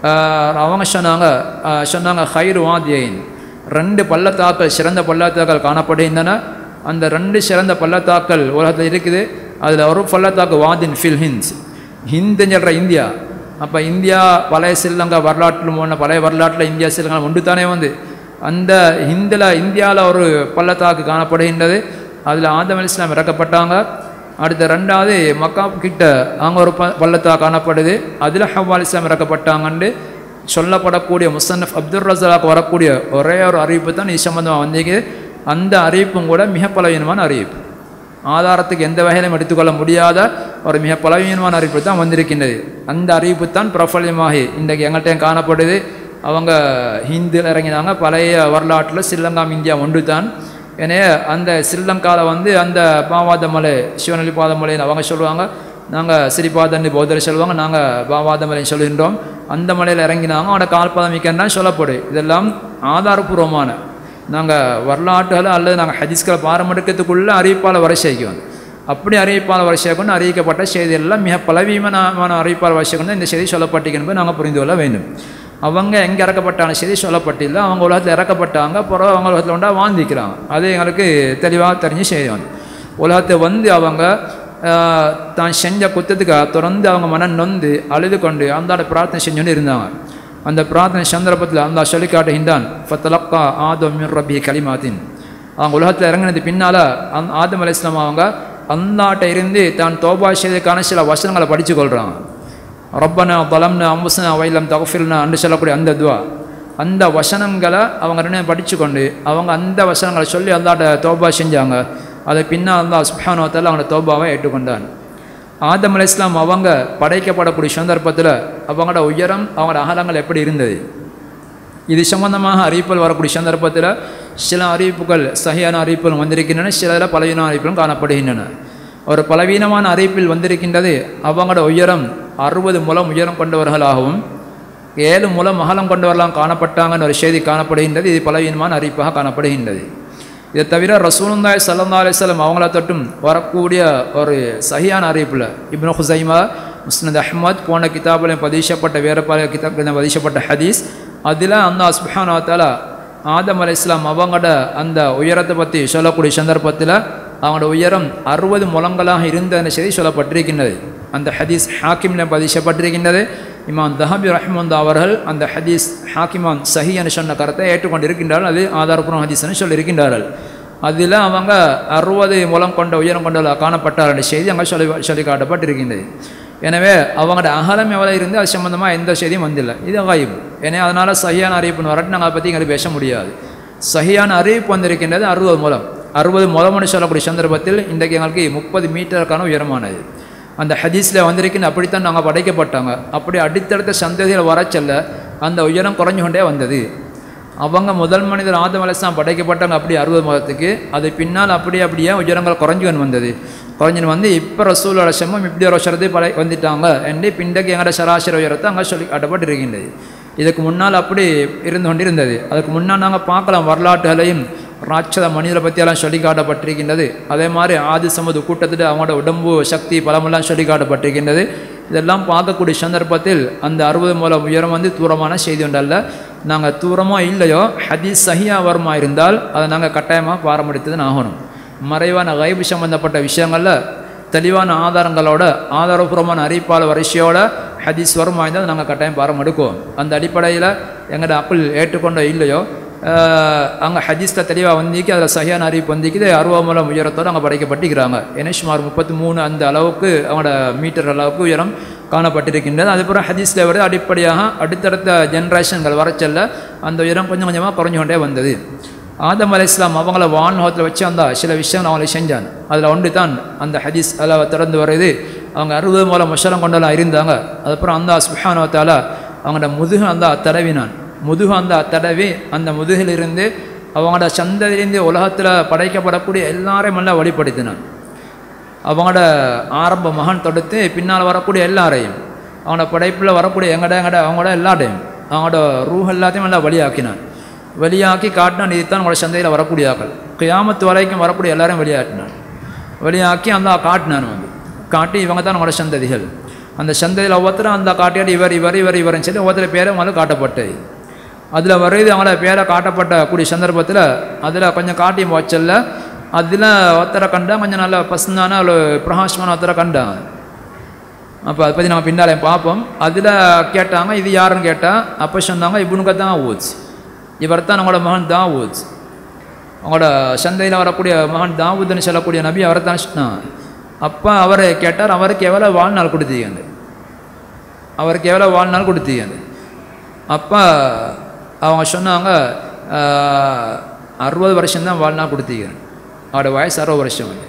ஆஹ் அவங்க சொன்னாங்க ஆஹ் சொன்னாங்க ஹைரு வாத்தியின் ரெண்டு பள்ளத்தாக்கள் சிறந்த பள்ளத்தாக்கள் காணப்படுகின்றன அந்த ரெண்டு சிறந்த பள்ளத்தாக்கள் உலகத்தில் இருக்குது அதில் ஒரு பள்ளத்தாக்கு வாதின் ஃபில் ஹிந்த்ஸ் ஹிந்துன்னு சொல்கிற இந்தியா அப்போ இந்தியா பழைய ஸ்ரீலங்கா வரலாற்றில் போன பழைய வரலாற்றில் இந்தியா ஸ்ரீலங்கா ஒன்று தானே வந்து அந்த ஹிந்தில் இந்தியாவில் ஒரு பள்ளத்தாக்கு காணப்படுகின்றது அதில் ஆதம் அலி இஸ்லாம் இறக்கப்பட்டாங்க அடுத்த ரெண்டாவது மக்கா கிட்ட அங்கே ஒரு ப பள்ளத்தா காணப்படுது அதில் ஹவ்வா அலி இஸ்லாம் இறக்கப்பட்டாங்கன்னு சொல்லப்படக்கூடிய முசன்னஃப் அப்துல் ரசாக்கு வரக்கூடிய ஒரே ஒரு அறிவிப்பு தான் இது சம்பந்தமாக வந்தீங்க அந்த அறிவிப்பும் கூட மிக பலவீனமான அறிவிப்பு ஆதாரத்துக்கு எந்த வகையிலும் எடுத்துக்கொள்ள முடியாத ஒரு மிக பலவீனமான அறிவிப்பு தான் வந்திருக்கின்றது அந்த அறிவிப்பு தான் பிரபல்யமாகி இன்றைக்கு எங்கள்கிட்ட காணப்படுது அவங்க ஹிந்தியில் இறங்கினாங்க பழைய வரலாற்றில் ஸ்ரீலங்கா இந்தியா ஒன்று தான் எனவே அந்த ஸ்ரீலங்காவில் வந்து அந்த பாவாதமலை சிவனலி பாதமலைன்னு அவங்க சொல்லுவாங்க நாங்கள் சிறிபாதன்னு பௌத்தர் சொல்லுவாங்க நாங்கள் பாவாதமலைன்னு சொல்லுகின்றோம் அந்த மலையில் இறங்கினாங்க அவனோட கால்பாதம் மிக்கன்னா சொல்லப்படும் இதெல்லாம் ஆதாரபூர்வமான நாங்கள் வரலாற்றுகளை அல்லது நாங்கள் ஹதீஸ்களை பாரம்பரியத்துக்குள்ளே அறிவிப்பால் வரிசைக்கும் அப்படி அறிவிப்பால் வரிசையை கொண்டு அறிவிக்கப்பட்ட செய்தியெல்லாம் மிக பலவீனமான அறிவிப்பால் வரிசை கொண்டு இந்த செய்தி சொல்லப்பட்டிருக்கு என்பதை நாங்கள் புரிந்து கொள்ள வேண்டும் அவங்க எங்கே இறக்கப்பட்டான செய்தி சொல்லப்பட்டில்லை அவங்க உலகத்தில் இறக்கப்பட்டாங்க பிறகு அவங்க உலகத்தில் உண்டா வாழ்ந்திக்கிறாங்க அது எங்களுக்கு தெளிவாக தெரிஞ்சு செய்தி வந்து உலகத்தை வந்து அவங்க ஆஹ், தான் செஞ்ச குத்தத்துக்கு தொடர்ந்து அவங்க மனம் நொந்து அழுது கொண்டு அந்தாட பிரார்த்தனை செஞ்சுன்னு இருந்தாங்க அந்த பிரார்த்தனை சந்தர்ப்பத்தில் அந்த சொல்லி காட்டுகின்றான் ஃபத்தலக்கா ஆதம் மின் ரப்பி கலிமாத்தின் அவங்க உலகத்தில் இறங்கினது பின்னால் அந் ஆதம் அலி இஸ்லாம் அவங்க அந்தாட்ட இருந்து தான் தோபா செய்ததுக்கான சில வசனங்களை படித்து கொள்கிறாங்க ரப்பனா பலம்னா அம்புசனா வைலம் தகஃபில்னா அன்று சொல்லக்கூடிய அந்த துவா அந்த வசனங்களை அவங்க ரெண்டு படித்து கொண்டு அவங்க அந்த வசனங்களை சொல்லி அந்தாட்ட தோபா செஞ்சாங்க அதை பின்னால் அல்லா சுப்ஹானுவத்தால் அவங்களோட தோபாவை ஏற்றுக்கொண்டான் ஆதம் அலை இஸ்லாம் அவங்க படைக்கப்படக்கூடிய சந்தர்ப்பத்தில் அவங்களோட உயரம் அவங்களோட அகலங்கள் எப்படி இருந்தது இது சம்பந்தமாக அறிவிப்புகள் வரக்கூடிய சந்தர்ப்பத்தில் சில அறிவிப்புகள் சகியான அறிவிப்புகள் வந்திருக்கின்றன சில இதில் பலவீன அறிவிப்புகளும் காணப்படுகின்றன ஒரு பலவீனமான அறிவிப்பில் வந்திருக்கின்றது அவங்களோட உயரம் அறுபது முலம் உயரம் கொண்டவர்களாகவும் ஏழு முலம் அகலம் கொண்டவர்களாக காணப்பட்டாங்கன்னு ஒரு செய்தி காணப்படுகின்றது இது பலவீனமான அறிவிப்பாக காணப்படுகின்றது இதை தவிர ரசூலுல்லாய் சல்லா அலிஸ்லம் அவங்கள தொட்டும் வரக்கூடிய ஒரு சஹியான அறிவிப்பில் இப்னு ஹுசைமா முஸ்னத் அஹ்மத் போன கிதாபில் பதிஷப்பட்ட வேறு பல கிதாபில் பதிஷப்பட்ட ஹதீஸ் அதில் அந்த சுப்ஹானா தாலா ஆதம் அலை இஸ்லாம் அவங்களோட அந்த உயரத்தை பற்றி சொல்லக்கூடிய சந்தர்ப்பத்தில் அவங்களோட உயரம் அறுபது முழங்களாக இருந்த அந்த செய்தி சொல்லப்பட்டிருக்கின்றது அந்த ஹதீஸ் ஹாக்கிமில் பதிஷப்பட்டிருக்கின்றது இமாம் தஹபி ரஹ்மந்த் அவர்கள் அந்த ஹதீஸ் ஹாக்கிமான் சஹி என்று சொன்ன கருத்தை ஏற்றுக்கொண்டிருக்கின்றார்கள் அது ஆதாரபூர்வம் ஹதீஸ்னு சொல்லியிருக்கின்றார்கள் அதில் அவங்க அறுபது முலம் கொண்ட உயரம் கொண்ட காணப்பட்டார் என்ற செய்தி அங்கே சொல்லி சொல்லி காட்டப்பட்டிருக்கின்றது எனவே அவங்களோட அகலம் எவ்வளோ இருந்து அது சம்மந்தமாக எந்த செய்தியும் வந்தில்லை இது வாய்ப்பு ஏன்னா அதனால் சஹியான அறிவிப்புன்னு வரட்டு நாங்கள் அதை பற்றி எங்களுக்கு பேச முடியாது சஹியான அறிவிப்பு வந்திருக்கின்றது அறுபது மூலம் அறுபது மூலம்னு சொல்லக்கூடிய சந்தர்ப்பத்தில் இன்றைக்கு எங்களுக்கு முப்பது மீட்டருக்கான உயரமானது அந்த ஹதீஸில் வந்திருக்குன்னு அப்படித்தான் நாங்கள் படைக்கப்பட்டாங்க அப்படி அடுத்தடுத்த சந்ததியில் வர செல்ல அந்த உயரம் குறைஞ்சு கொண்டே வந்தது அவங்க முதல் மனிதர் ஆதம் அலைஸ்லாம் படைக்கப்பட்டாங்க அப்படி அறுபது மாதத்துக்கு அது பின்னால் அப்படியே அப்படியே உயரங்கள் குறைஞ்சுன்னு வந்தது குறைஞ்சுன்னு வந்து இப்போ ரசூல் அலசமும் இப்படி ஒரு வருஷத்தை படை வந்துட்டாங்க என்று பிண்டக்கு எங்களோட சராசரி உயரத்தை அங்கே சொல்லி காட்டப்பட்டிருக்கின்றது இதுக்கு முன்னால் அப்படி இருந்து கொண்டிருந்தது அதுக்கு முன்னால் நாங்கள் பார்க்கலாம் வரலாற்றுகளையும் ராட்சத மனிதரை பற்றியெல்லாம் சொல்லி காட்டப்பட்டிருக்கின்றது அதே மாதிரி ஆதி சமது கூட்டத்தில் அவங்களோட உடம்பு சக்தி பலமெல்லாம் சொல்லி காட்டப்பட்டிருக்கின்றது இதெல்லாம் பார்க்கக்கூடிய சந்தர்ப்பத்தில் அந்த அறுபது மூலம் உயரம் வந்து தூரமான செய்தி ஒன்றல்ல நாங்கள் தூரமோ இல்லையோ ஹதீஸ் சஹியா வருமா இருந்தால் அதை நாங்கள் கட்டாயமாக பாரம்பரியத்துன்னு ஆகணும் மறைவான கைபு சம்பந்தப்பட்ட விஷயங்களில் தெளிவான ஆதாரங்களோட ஆதாரபூர்வமான அறிவிப்பாளர் வரிசையோட ஹதீஸ் வருமா இருந்தால் நாங்கள் கட்டாயம் பாரம் எடுக்குவோம் அந்த அடிப்படையில் எங்களோட அப்பிள் ஏற்றுக்கொண்டோ இல்லையோ அங்கே ஹதீஸில் தெளிவாக வந்திக்கு அதில் சரியான அறிவிப்பு வந்திக்குது அறுபது மூலம் உயரத்தோடு அங்கே படைக்கப்பட்டிருக்கிறாங்க ஏன்னா சுமார் முப்பத்தி மூணு அந்த அளவுக்கு அவங்களோட மீட்டர் அளவுக்கு உயரம் காணப்பட்டிருக்கின்றது அதுக்கப்புறம் ஹதீஸில் வருது அடிப்படையாக அடுத்தடுத்த ஜென்ரேஷன்கள் வரச்சல்ல அந்த உயரம் கொஞ்சம் கொஞ்சமாக குறைஞ்சு கொண்டே வந்தது ஆதம் அலை இஸ்லாம் அவங்கள வான்முகத்தில் வச்சு அந்த சில விஷயங்கள் அவங்களை செஞ்சான் அதில் ஒன்று தான் அந்த ஹதீஸ் அதில் திறந்து வருது அவங்க அறுபது மூலம் முஷரம் கொண்டெல்லாம் இருந்தாங்க அதுக்கப்புறம் அந்த சுஹானவத்தால் அவங்களோட முதுகு அந்த தடவினான் முதுகு அந்த தடவி அந்த முதுகிலிருந்து அவங்களோட சந்ததியிலிருந்து உலகத்தில் படைக்கப்படக்கூடிய எல்லாரையும் எல்லாம் வழிபடுத்தினான் அவங்களோட ஆரம்ப மகன் தொடுத்து பின்னால் வரக்கூடிய எல்லாரையும் அவனோட படைப்பில் வரக்கூடிய எங்கட எங்கட அவங்களோட எல்லாரையும் அவங்களோட ரூஹ் எல்லாத்தையும் எல்லாம் வழியாக்கினான் வெளியாக்கி காட்டினான் இதுதான் உங்களோட சந்தையில் வரக்கூடிய ஆக்கள் கியாமத்து வரைக்கும் வரக்கூடிய எல்லாரையும் வெளியாட்டினான் வெளியாக்கி அந்த காட்டினான் வந்து காட்டி இவங்க தான் உங்களோட சந்ததிகள் அந்த சந்தையில் ஒவ்வொருத்தரும் அந்த காட்டியாடி இவர் இவர் இவர் இவர்னு சொல்லி ஒவ்வொருத்தர் பேரை அவங்களுக்கு காட்டப்பட்டது அதில் வருது அவங்கள பேரை காட்டப்பட்ட கூடிய சந்தர்ப்பத்தில் அதில் கொஞ்சம் காட்டியும் வச்சல்ல அதில் ஒருத்தரை கண்டா கொஞ்சம் நல்ல பசுந்தான ஒரு பிரகாசமான ஒருத்தரை கண்டாங்க அப்போ அதை பற்றி நம்ம பின்னாலே பார்ப்போம் அதில் கேட்டாங்க இது யாருன்னு கேட்டால் அப்போ சொன்னாங்க இவனுக்கு தான் ஊச்சு இவர் தான் அவங்களோட மகன் தாவூத் அவங்களோட சந்தையில் வரக்கூடிய மகன் தாவூத்னு சொல்லக்கூடிய நபி அவரை தான் சொன்னாங்க அப்போ அவரை கேட்டார் அவருக்கு எவ்வளோ வாழ்நாள் கொடுத்தீங்க அவருக்கு எவ்வளோ வாழ்நாள் கொடுத்தீங்க அப்போ அவங்க சொன்னாங்க அறுபது வருஷம்தான் வாழ்நாள் கொடுத்தீங்க அவரோட வயசு அறுபது வருஷம் வந்து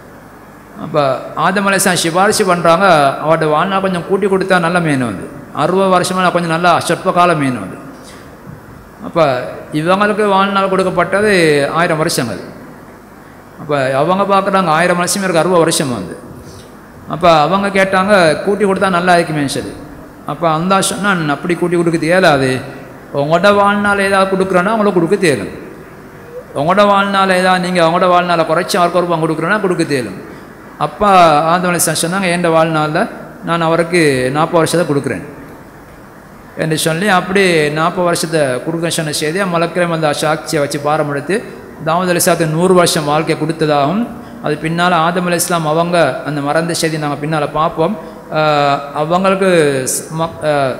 அப்போ ஆதமலேசன் சிபாரிசு பண்ணுறாங்க அவரோட வாழ்நாள் கொஞ்சம் கூட்டி கொடுத்தா நல்ல மீன் வந்து அறுபது வருஷமாக கொஞ்சம் நல்லா சொற்ப கால மீன் வந்து அப்போ இவங்களுக்கு வாழ்நாள் கொடுக்கப்பட்டது ஆயிரம் வருஷங்கள் அப்போ அவங்க பார்க்குறாங்க ஆயிரம் வருஷம் இருக்கு அறுபது வருஷம் வந்து அப்போ அவங்க கேட்டாங்க கூட்டி கொடுத்தா நல்லா இருக்குமே சரி அப்போ அந்த சொன்னால் அப்படி கூட்டி கொடுக்க தேலாது உங்களோட வாழ்நாள் ஏதாவது கொடுக்குறோன்னா அவங்களுக்கு கொடுக்க தேலும் உங்களோட வாழ்நாள் ஏதாவது நீங்கள் அவங்களோட வாழ்நாளை குறைச்சி அவருக்கு ஒரு பங்கு கொடுக்குறோன்னா கொடுக்க தேலும் அப்பா ஆந்தமலை சொன்னாங்க என் வாழ்நாளில் நான் அவருக்கு நாற்பது வருஷத்தை கொடுக்குறேன் என்று சொல்லி அப்படி நாற்பது வருஷத்தை கொடுக்க சொன்ன செய்தியை மலக்கிரம் அந்த சாட்சியை வச்சு பாரமெடுத்து தாவூத் அலி இஸ்லாத்துக்கு நூறு வருஷம் வாழ்க்கை கொடுத்ததாகவும் அது பின்னால் ஆதம் அலி இஸ்லாம் அவங்க அந்த மறந்த செய்தி நாங்கள் பின்னால் பார்ப்போம் ஆஹ் அவங்களுக்கு ஸ்- மக்- ஆஹ்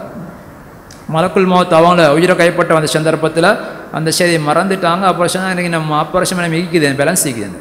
மலக்குள் மௌத் அவங்கள உயிரை கைப்பட்ட அந்த சந்தர்ப்பத்தில் அந்த செய்தியை மறந்துட்டாங்க அப்புறம் சொன்னால் எனக்கு நம்ம அப்போ வருஷம் நம்ம இக்கிக்குது பேலன்ஸ் இக்குது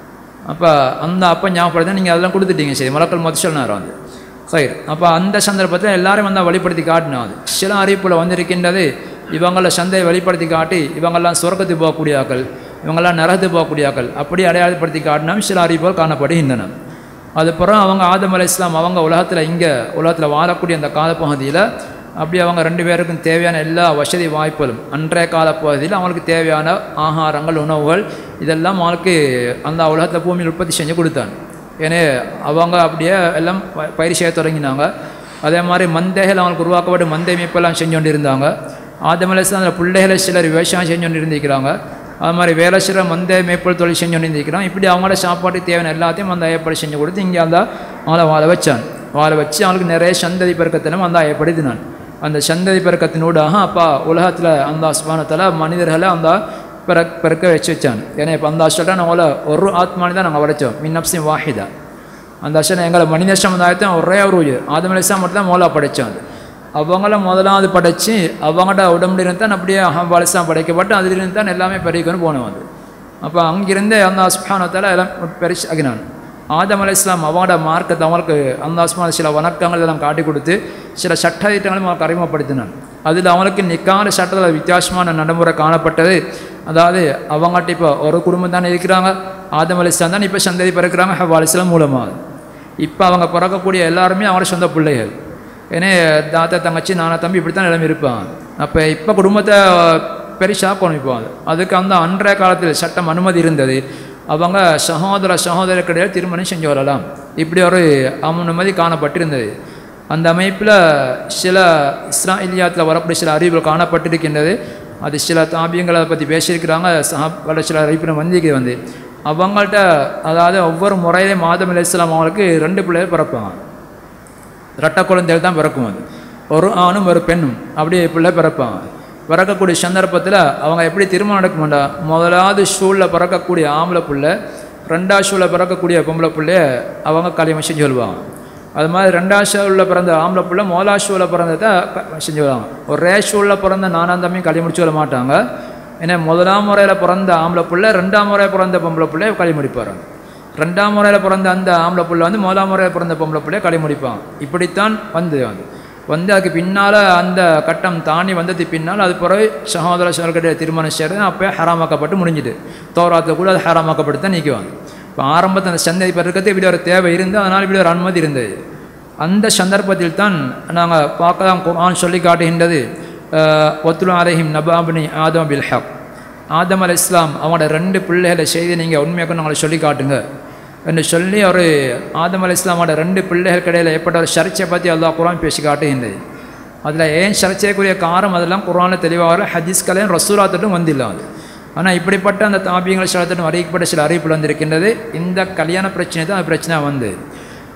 அப்போ அந்த அப்போ ஞாபகப்படுத்த நீங்கள் அதெல்லாம் கொடுத்துட்டீங்க சரி மலக்கள் மொத்த சொன்னார் வந்து சரி அப்போ அந்த சந்தர்ப்பத்தில் எல்லாரும் வந்து வெளிப்படுத்தி காட்டினா அது சில அறிவிப்பில் வந்திருக்கின்றது இவங்கள சந்தையை வெளிப்படுத்தி காட்டி இவங்கெல்லாம் சொர்க்கத்துக்கு போகக்கூடிய ஆக்கள் இவங்கெல்லாம் நரகத்துக்கு போகக்கூடிய ஆக்கள் அப்படி அடையாளப்படுத்தி காட்டினா சில அறிவிப்புகள் காணப்படுகின்றன அதுக்கப்புறம் அவங்க ஆதம் அலை இஸ்லாம் அவங்க உலகத்தில் இங்கே உலகத்தில் வாழக்கூடிய அந்த காலப்பகுதியில் அப்படி அவங்க ரெண்டு பேருக்கும் தேவையான எல்லா வசதி வாய்ப்புகளும் அன்றைய காலப்பகுதியில் அவங்களுக்கு தேவையான ஆகாரங்கள் உணவுகள் இதெல்லாம் அவங்களுக்கு அந்த உலகத்தில் பூமியில் உற்பத்தி செஞ்சு கொடுத்தாங்க ஏன்னா அவங்க அப்படியே எல்லாம் ப- பயிர் செய்ய தொடங்கினாங்க அதே மாதிரி மந்தைகள் அவங்களுக்கு உருவாக்கப்பட்டு மந்தை மீட்பெல்லாம் செஞ்சு கொண்டு இருந்தாங்க ஆதமலேசம் அந்த பிள்ளைகளை சிலர் விவசாயம் செஞ்சு கொண்டு இருந்திருக்கிறாங்க அது மாதிரி வேலை சில மந்தை மேய்ப்பல் தொழில் செஞ்சு கொண்டு இருந்திருக்கிறாங்க இப்படி அவங்களோட சாப்பாட்டுக்கு தேவையான எல்லாத்தையும் அந்த ஏற்பாடு செஞ்சு கொடுத்து இங்கே அந்த அவங்கள வாழ வச்சான் வாழ வச்சு அவங்களுக்கு நிறைய சந்ததி பெருக்கத்திலும் அந்த ஏற்படுத்தினான் அந்த சந்ததி பெருக்கத்தினூடாக அப்பா உலகத்தில் அந்த அஸ்மானத்தில் மனிதர்களை அந்த பிற பிறக்க வச்சு வச்சான் ஏன்னா இப்போ அந்த அஷ்டம் நம்மள ஒரு ஆத்மானி தான் நாங்கள் படைச்சோம் மின்னப்சி வாஹிதா அந்த அஷ்டம் எங்களை மனித சமுதாயத்தை ஒரே ஒரு உயிர் ஆதமலேசா மட்டும் தான் மோலா படைச்சோம் அது அவங்கள முதலாவது படைச்சு அவங்களோட உடம்புல இருந்து தான் அப்படியே வலசாக படைக்கப்பட்டு அதிலிருந்து தான் எல்லாமே பெருகிக்கொண்டு போனோம் அது அப்போ அங்கிருந்தே அந்த அஸ்மானத்தால் எல்லாம் பெருசு ஆகினான் ஆதம் அலை இஸ்லாம் அவங்களோட மார்க்கத்தை அவங்களுக்கு அந்த அஸ்மான சில வணக்கங்கள் எல்லாம் காட்டி கொடுத்து சில சட்ட திட்டங்களையும் அவங்களுக்கு அறிமுகப்படுத்தினான் அதில் அவங்களுக்கு நிக்கான சட்டத்தில் வித்தியாசமான நடைமுறை காணப்பட்டது அதாவது அவங்கள்ட்ட இப்போ ஒரு குடும்பம் தானே இருக்கிறாங்க ஆதம் அலை இஸ்லாம் தான் இப்போ சந்ததி பிறக்கிறாங்க ஹவா அலி இஸ்லாம் மூலமாக இப்போ அவங்க பிறக்கக்கூடிய எல்லாருமே அவங்களோட சொந்த பிள்ளைகள் ஏன்னா தாத்தா தங்கச்சி நானா தம்பி இப்படி தான் நிலைமை இருப்பான் அப்போ இப்போ குடும்பத்தை பெருசாக கொணிப்பாங்க அதுக்கு அந்த அன்றைய காலத்தில் சட்டம் அனுமதி இருந்தது அவங்க சகோதர சகோதரர்களிடையே திருமணம் செஞ்சு வரலாம் இப்படி ஒரு அனுமதி காணப்பட்டிருந்தது அந்த அமைப்பில் சில இஸ்ராயிலியாத்தில் வரக்கூடிய சில அறிவுகள் காணப்பட்டிருக்கின்றது அது சில தாபியங்களை பற்றி பேசியிருக்கிறாங்க சஹாபால சில அறிவிப்பு வந்திருக்கு வந்து அவங்கள்ட்ட அதாவது ஒவ்வொரு முறையிலே மாதம் இஸ்லாம் அவங்களுக்கு ரெண்டு பிள்ளைகள் பிறப்பாங்க ரெட்டை குழந்தைகள் தான் பிறக்கும் அது ஒரு ஆணும் ஒரு பெண்ணும் அப்படியே பிள்ளை பிறப்பாங்க பிறக்கக்கூடிய சந்தர்ப்பத்தில் அவங்க எப்படி திருமணம் நடக்குமாண்டா முதலாவது ஷூலில் பிறக்கக்கூடிய ஆம்பளை பிள்ளை ரெண்டாவது ஷூவில் பிறக்கக்கூடிய பொம்பளை பிள்ளைய அவங்க கல்யாணம் செஞ்சு சொல்லுவாங்க அது மாதிரி ரெண்டாவது ஷூவில் பிறந்த ஆம்பளை பிள்ளை முதலாவது ஷூவில் பிறந்ததை க- செஞ்சு வருவாங்க ஒரே ஷூவில் பிறந்த நானாம் தம்பியும் கல்யாணம் முடிச்சு வர மாட்டாங்க ஏன்னா முதலாம் முறையில் பிறந்த ஆம்பளை பிள்ளை ரெண்டாம் முறையில் பிறந்த பொம்பளை பிள்ளைய கல்யாணம் முடிப்பாங்க ரெண்டாம் முறையில் பிறந்த அந்த ஆம்பளை புள்ள வந்து முதலாம் முறையில் பிறந்த பொம்பளை பிள்ளைய களி முடிப்பான் இப்படித்தான் வந்து அது வந்து அதுக்கு பின்னால் அந்த கட்டம் தாண்டி வந்தது பின்னால் அது பிறகு சகோதர சகோதர திருமணம் செய்கிறது அப்போயே ஹராமாக்கப்பட்டு முடிஞ்சுது தோராத்தில் கூட அது ஹராமாக்கப்பட்டு தான் நிற்குவாங்க இப்போ ஆரம்பத்தில் அந்த சந்தை பெருக்கத்து இப்படி ஒரு தேவை இருந்து அதனால் இப்படி ஒரு அனுமதி இருந்தது அந்த சந்தர்ப்பத்தில் தான் நாங்கள் பார்க்கலாம் குர்ஆன் சொல்லி காட்டுகின்றது ஒத்துலு அலைஹிம் நபாபினி ஆதம் பில் ஹக் ஆதம் அலை இஸ்லாம் அவங்களோட ரெண்டு பிள்ளைகளை செய்தி நீங்கள் உண்மையாக நாங்களை சொல்லி காட்டுங்க என்று சொல்லி ஒரு ஆதம் அலை இஸ்லாமோட ரெண்டு பிள்ளைகள் கிடையில் ஏற்பட்ட ஒரு சர்ச்சையை பற்றி அல்லாஹ் குரான் பேசி காட்டுகின்றது அதில் ஏன் சர்ச்சைக்குரிய காரணம் அதெல்லாம் குரானில் தெளிவாக ஹதீஸ்களையும் ரசூலாத்திட்டும் வந்தில்ல அது ஆனால் இப்படிப்பட்ட அந்த தாபியங்கள் சிலத்திட்டும் அறிவிக்கப்பட்ட சில அறிவிப்புகள் வந்திருக்கின்றது இந்த கல்யாண பிரச்சனை தான் அந்த பிரச்சனை வந்து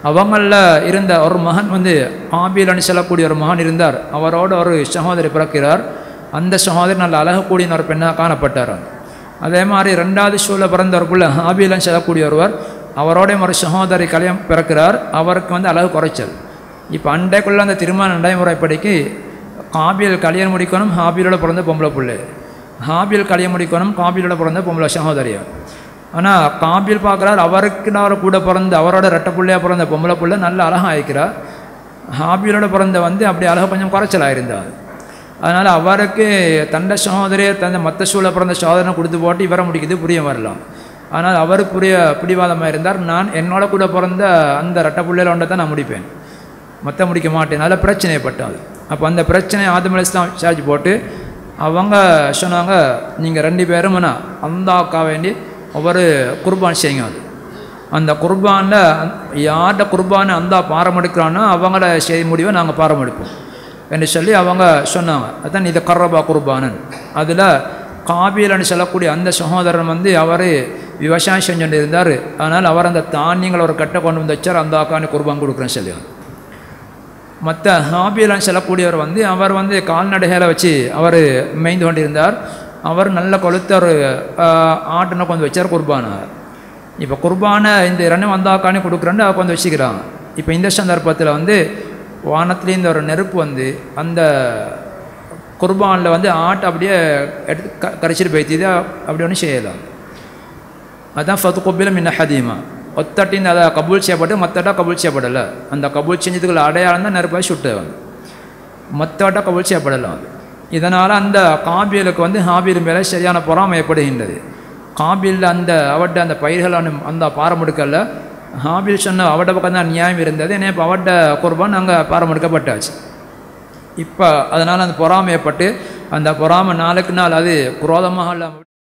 அவங்களில் இருந்த ஒரு மகன் வந்து ஆபிலன்னு சொல்லக்கூடிய ஒரு மகன் இருந்தார் அவரோட ஒரு சகோதரி பிறக்கிறார் அந்த சகோதரி நல்ல அழகக்கூடிய ஒரு பெண்ணாக காணப்பட்டார் அதே மாதிரி ரெண்டாவது ஷூவில் பிறந்த ஒரு பிள்ளை ஹாபிலன்னு சொல்லக்கூடிய ஒருவர் அவரோட ஒரு சகோதரி கல்யாணம் பிறக்கிறார் அவருக்கு வந்து அழகு குறைச்சல் இப்போ அண்டைக்குள்ள அந்த திருமண நடைமுறைப்படிக்கு காபில் கல்யாணம் முடிக்கணும் ஹாபிலோட பிறந்த பொம்பளை பிள்ளை ஹாபில் கல்யாணம் முடிக்கணும் காபிலோட பிறந்த பொம்பளை சகோதரியா ஆனால் காபில் பார்க்குறார் அவருக்கு நான் கூட பிறந்த அவரோட ரெட்டை பிள்ளையாக பிறந்த பொம்பளை பிள்ளை நல்ல அழகாக ஆயிக்கிறார் ஹாபிலோட பிறந்த வந்து அப்படி அழகாக கொஞ்சம் குறைச்சலாக இருந்தார் அதனால் அவருக்கு தண்ட சகோதரியை தந்த மற்ற சூழலை பிறந்த சகோதரனை கொடுத்து போட்டு இவரை முடிக்குது புரிய வரலாம் ஆனால் அவருக்குரிய பிடிவாதமாக இருந்தார் நான் என்னோட கூட பிறந்த அந்த ரெட்டை பிள்ளையில ஒன்றை தான் நான் முடிப்பேன் மற்ற முடிக்க மாட்டேன் அதில் பிரச்சனை ஏற்பட்டது அப்போ அந்த பிரச்சனை ஆதம் அலிஸ்லாம் சார்ஜ் போட்டு அவங்க சொன்னாங்க நீங்கள் ரெண்டு பேரும் என்ன அந்தாக்கா வேண்டி ஒவ்வொரு குர்பான் செய்யுங்க அது அந்த குர்பானில் யார்கிட்ட குர்பானை அந்தா பாரமெடுக்கிறானோ அவங்கள செய்ய முடிவை நாங்கள் பாரமெடுப்போம் என்று சொல்லி அவங்க சொன்னாங்க அதான் இது கர்ரபா குர்பானன் அதில் காபிலன்னு சொல்லக்கூடிய அந்த சகோதரன் வந்து அவர் விவசாயம் செஞ்சுட்டு இருந்தார் அதனால் அவர் அந்த தானியங்களை ஒரு கட்டை கொண்டு வந்து வச்சார் அந்த அக்கானு குர்பான் கொடுக்குறேன்னு சொல்லி மற்ற ஹாபியலான்னு சொல்லக்கூடியவர் வந்து அவர் வந்து கால்நடைகளை வச்சு அவர் மேய்ந்து கொண்டிருந்தார் அவர் நல்ல கொளுத்த ஒரு ஆட்டினை கொண்டு வச்சார் குர்பானை இப்போ குர்பானை இந்த ரெண்டும் வந்தாக்கானே கொடுக்குறேன்னு அவர் கொண்டு வச்சுக்கிறாங்க இப்போ இந்த சந்தர்ப்பத்தில் வந்து வானத்துலேருந்து ஒரு நெருப்பு வந்து அந்த குர்பானில் வந்து ஆட்டை அப்படியே எடுத்து க கரைச்சிட்டு போய்த்து அப்படி ஒன்றும் செய்யலாம் அதான் ஃபத்து கொப்பிலும் இன்ன ஹதீமா ஒத்தட்டின் அதை கபூல் செய்யப்பட்டு மற்றட்டா கபூல் செய்யப்படலை அந்த கபூல் செஞ்சதுக்குள்ள அடையாளம் தான் நெருப்பாக சுட்டு வந்து மற்றவட்ட கபூல் செய்யப்படலாம் அது இதனால் அந்த காபியலுக்கு வந்து ஹாபியல் மேலே சரியான பொறாமை ஏற்படுகின்றது காபியில் அந்த அவட்ட அந்த பயிர்கள் அந்த பாரமெடுக்கல ஹாபில் சொன்ன அவட பக்கம் தான் நியாயம் இருந்தது ஏன்னா இப்போ அவட்ட குர்பான் அங்கே பாரமெடுக்கப்பட்டாச்சு இப்போ அதனால் அந்த பொறாமை ஏற்பட்டு அந்த பொறாமை நாளுக்கு நாள் அது குரோதமாக இல்லாமல்